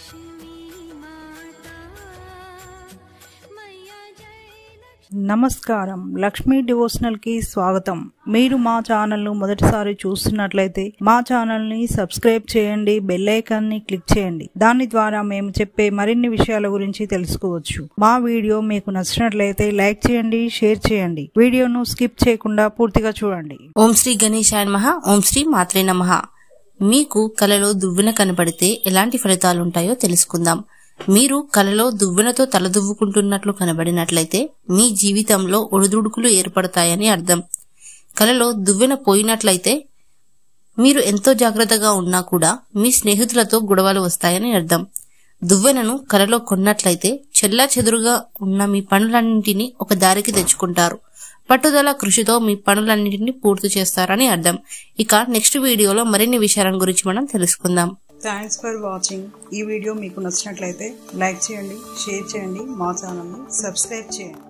నమస్కారం లక్ష్మీ డివోషనల్ కి స్వాగతం మీరు మా ఛానల్ ను మొదటిసారి చూస్తున్నట్లయితే మా ఛానల్ ని సబ్స్క్రైబ్ చేయండి బెల్ ఐకాన్ ని క్లిక్ చేయండి దాని ద్వారా మేము చెప్పే మరిన్ని విషయాల గురించి తెలుసుకోవచ్చు మా వీడియో మీకు నచ్చినట్లయితే లైక్ చేయండి షేర్ చేయండి వీడియోను స్కిప్ చేయకుండా పూర్తిగా చూడండి ఓం శ్రీ గణేశాయ నమః ఓం శ్రీ మాత్రే నమః మీకు కలలో దువ్వెన కనబడితే ఎలాంటి ఫలితాలుంటాయో తెలుసుకుందాం మీరు కలలో దువ్వెనతో తలదువ్వుకుంటున్నట్లు కనబడినట్లయితే మీ జీవితంలో ఒడిదుడుకులు ఏర్పడతాయని అర్థం కలలో దువ్వెన పోయినట్లయితే మీరు ఎంతో జాగ్రత్తగా ఉన్నా కూడా మీ స్నేహితులతో గొడవలు వస్తాయని అర్థం దువ్వెనను కలలో కొన్నట్లయితే చెల్లా చెదురుగా ఉన్న మీ పనులన్నింటినీ ఒక దారికి తెచ్చుకుంటారు పట్టుదల కృషితో మీ పనులన్నింటినీ పూర్తి చేస్తారని అర్థం ఇక నెక్స్ట్ వీడియోలో మరిన్ని విషయాల గురించి మనం తెలుసుకుందాం థ్యాంక్స్ ఫర్ వాచింగ్ ఈ వీడియో మీకు నచ్చినట్లయితే లైక్ చేయండి షేర్ చేయండి మా ఛానల్ని సబ్స్క్రైబ్ చేయండి